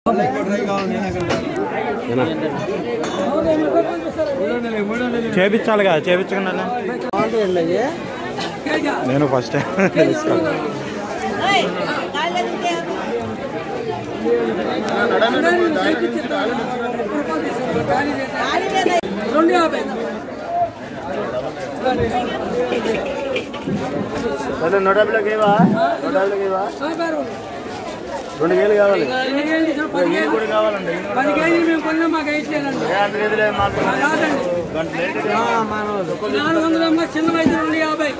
చేపించాలి కదా చేపించకుండా నేను first time తీసుకోవాలి రెండు యాభై నూట యాభైలోకి ఇవా నూట యాభైలోకి ఇవా రెండు వేలు కావాలి ఎన్ని కేజీలు తీసినా పది కేజీలు కూడా కావాలండి పది కేజీలు మేము కొన్నాం మాకు వేయట్లేదండి అంత గదిలే మాకు కాదండి గంట లేట్ నాలుగు వందల అమ్మ చిన్న వయసు రెండు యాభై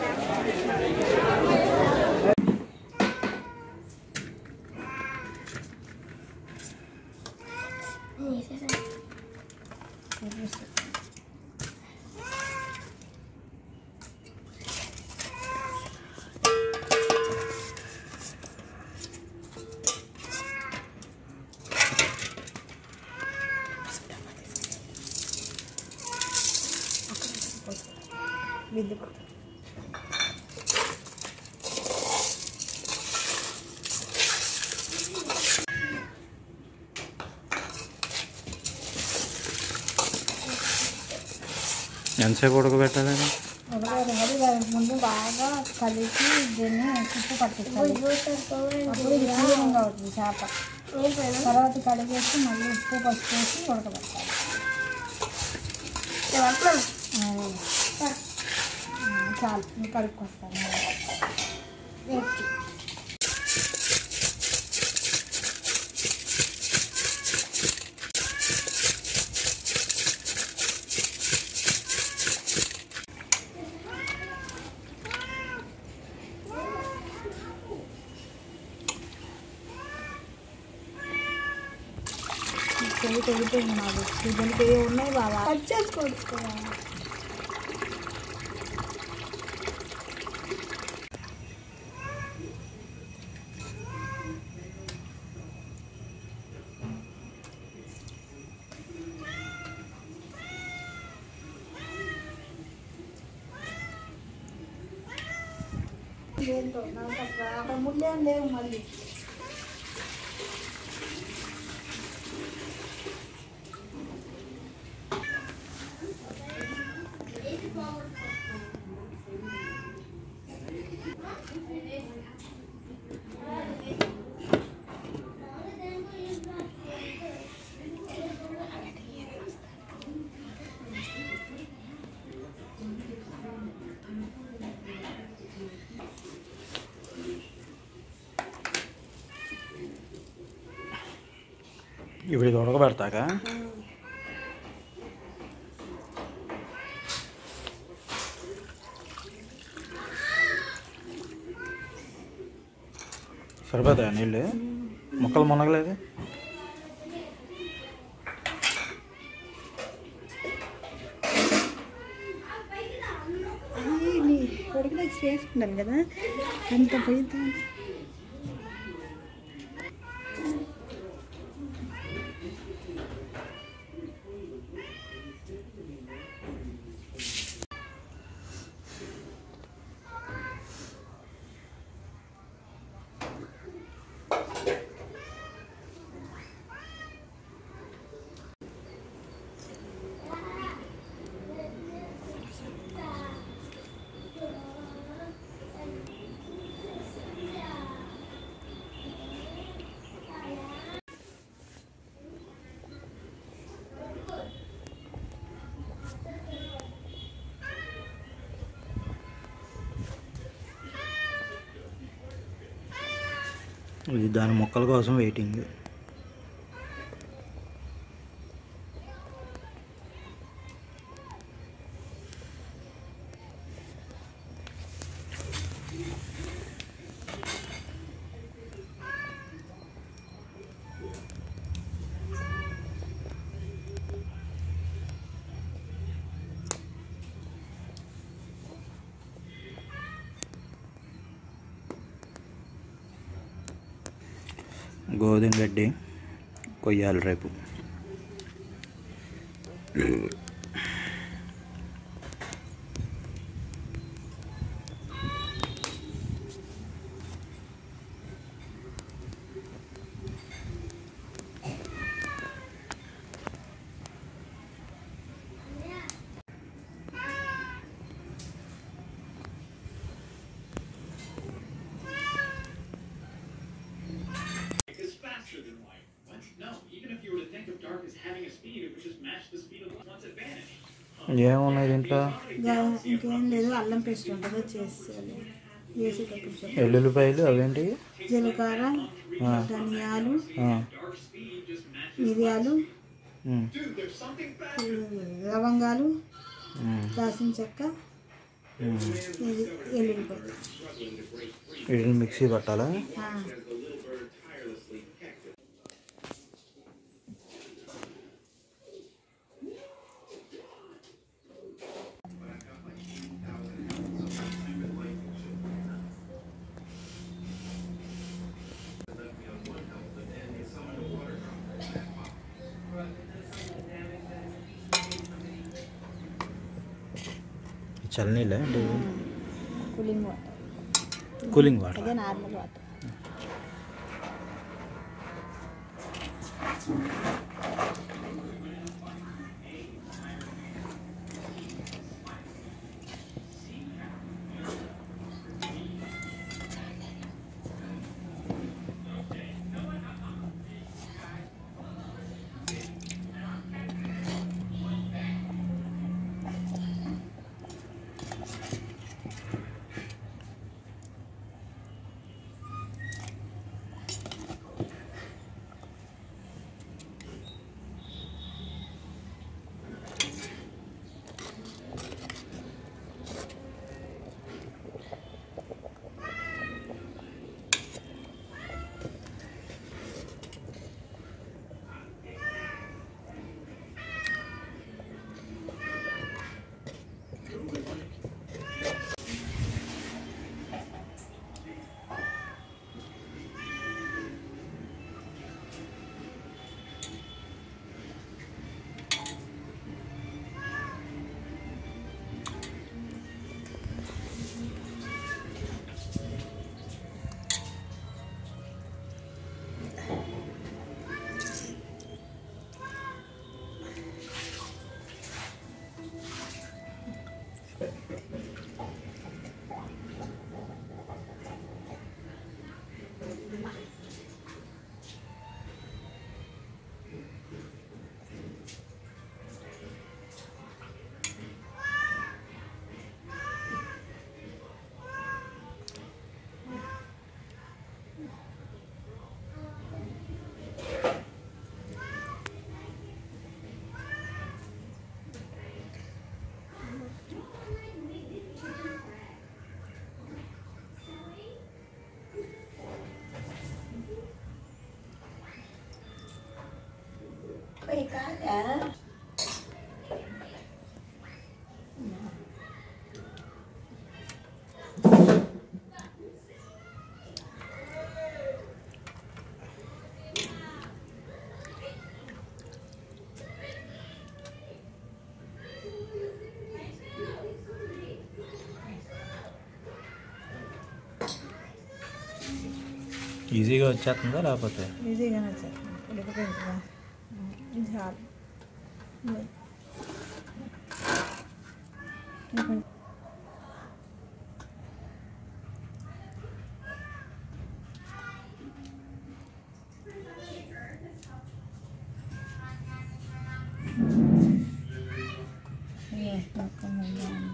ఎంతసేపు ఉడకబెట్టాలని ఉడకబెట్టి దానికి ముందు బాగా కలిపి దీన్ని ఉప్పు పట్టించాలి అప్పుడు ఇది క్లీనింగ్ అవుతుంది చేప తర్వాత కడిగేసి మళ్ళీ ఉప్పు పసుపు వేసి ఉడకబెట్టాలి అది. ఆ, చాలు ఇంకా కడుక్కొస్తాను చెవి తెగిపోయింది నాకు దీనికి ఏ ఉన్నాయి బాబా కట్ చేసుకోవచ్చు ఏంటో నాకు అసలు అక్కడ ముళ్ళేం లేవు మళ్ళీ ఇప్పుడు ఇది ఉడకబెడతాక సరిపోతాయా నీళ్ళు ముక్కలు మునగలేదు కొడుకులో చేసుకుంటాను కదా అంత పోయింది ఇది దాని మొక్కల కోసం వెయిటింగ్ గోధుమ గడ్డి కొయ్యాలి రేపు ఏమున్నాయి దీంట్లో ఇంకా ఇంకేం లేదు అల్లం పేస్ట్ ఉంటుందో చేసేది వేసేటప్పుడు చెప్పు. ఎల్లుల్లిపాయలు అవేంటి జీలకర్ర ఆ, ధనియాలు ఆ, మిరియాలు ఉమ్, లవంగాలు ఉమ్, దాసిన చెక్క ఉమ్. ఇది ఎల్లుల్లిపాయలు వీటిని మిక్సీ పట్టాలా ఆ. చల్లనీళ్ళ కూలింగ్ వాటర్ కూలింగ్ వాటర్ అదే నార్మల్ వాటర్ ఈజీగా వచ్చేస్తుందా లేకపోతే ఈజీగానే వచ్చారు ఉడికిపోయింది కదా ఇది చాలు ఇది. ఇంకొంచెం ఇదిగో, మొత్తం ఉందా ఉంది.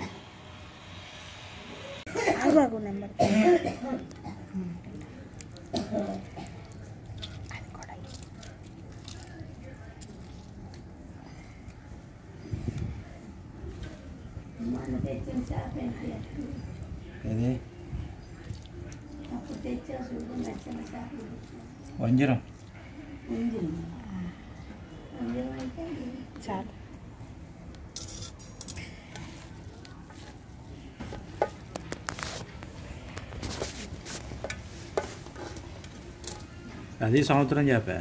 ఆగు, ఆగు, నెంబర్ మొన్న తెచ్చిన చేప ఏంటి ఇది అప్పుడు తెచ్చా చూడు నచ్చిన చేప వంజరం ఉంది వంజరం అయితే చాలు అది సంవత్సరం చెప్పా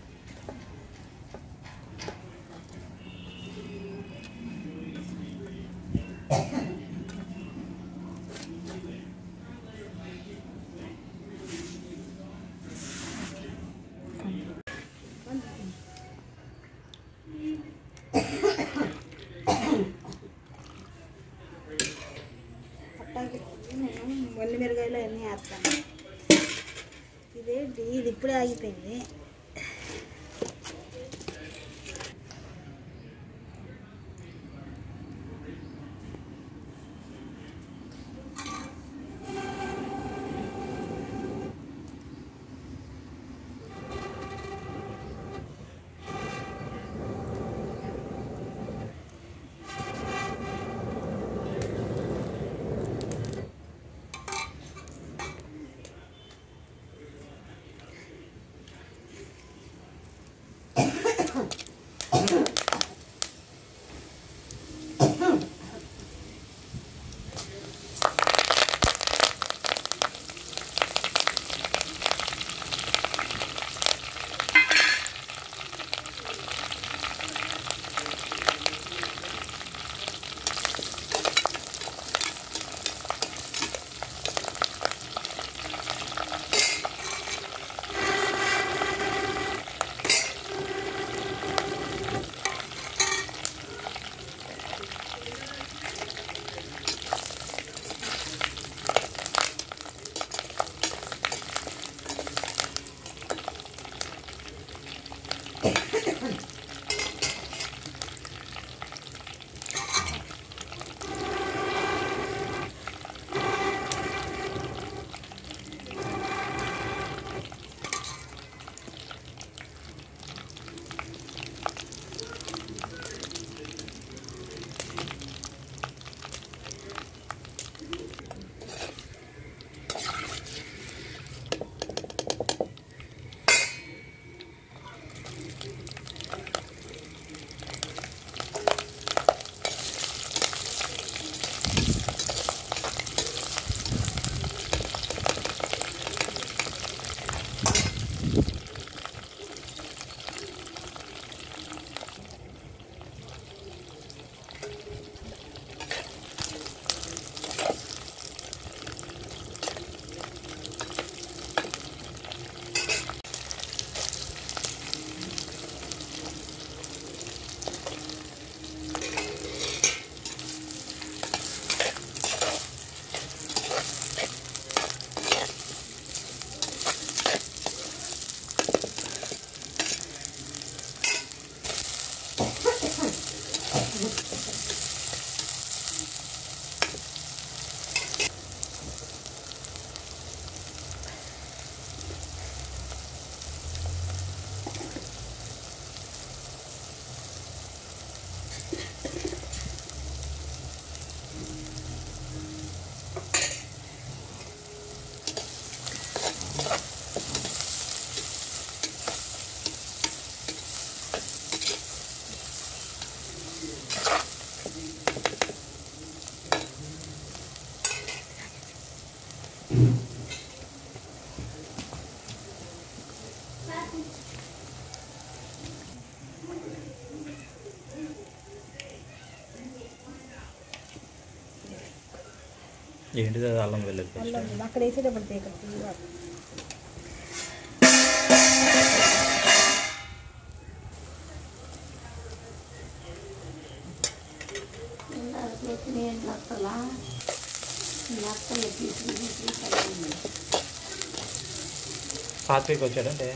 అట్టాకి నేను మొండి మిరగాయలు అన్నీ వేస్తాను ఇదేంటి ఇది ఇప్పుడే ఆగిపోయింది ఏంటిది అది అల్లం వెల్లుల్లి పేస్ట్ అల్లం అక్కడ వేసేటప్పుడు ఇక్కడ నేను నత్తలా నత్తలు తీసుకుని తీసుకుని సాత్విక్ వచ్చాడంటే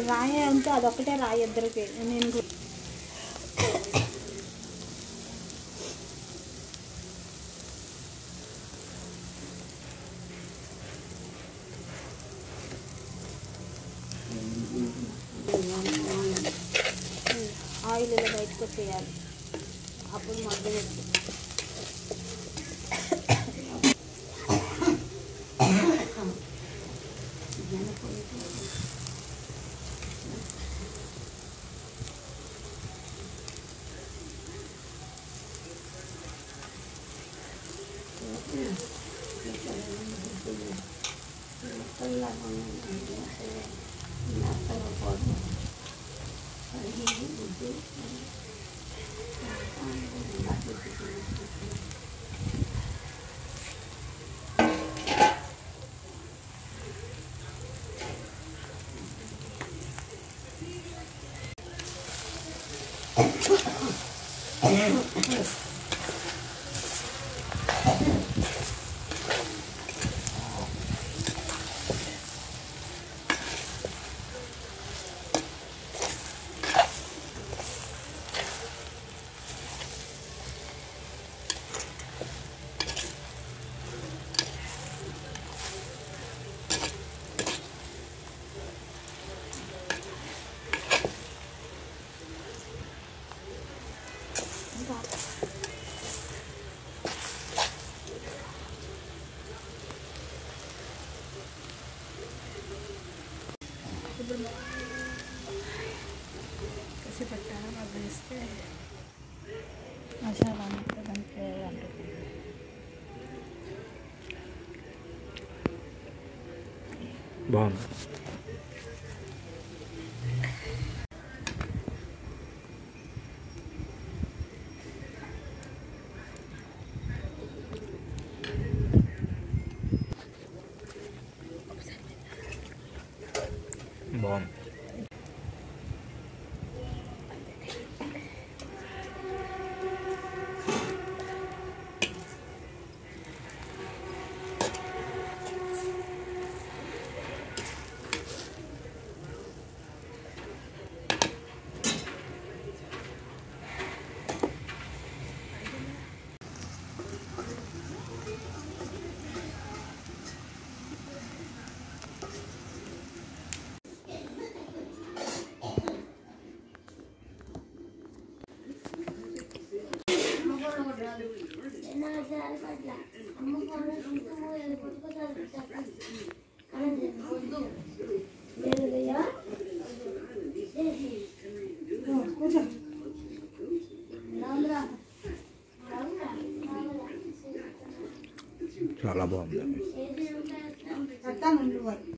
రాయి అంటే అదొక్కటే రాయి ఇద్దరికి నేను గు- ఆయిల్ ఇలా బయటకు వచ్చేయాలి అప్పుడు మగ్గ పెట్టి కసి పెట్టాను మగ్గ వేస్తే మసాలా అంతా దాంట్లో అంటుకుంది బాగుంది బాగుంది చాలా బాగుంది అత్తా ముందు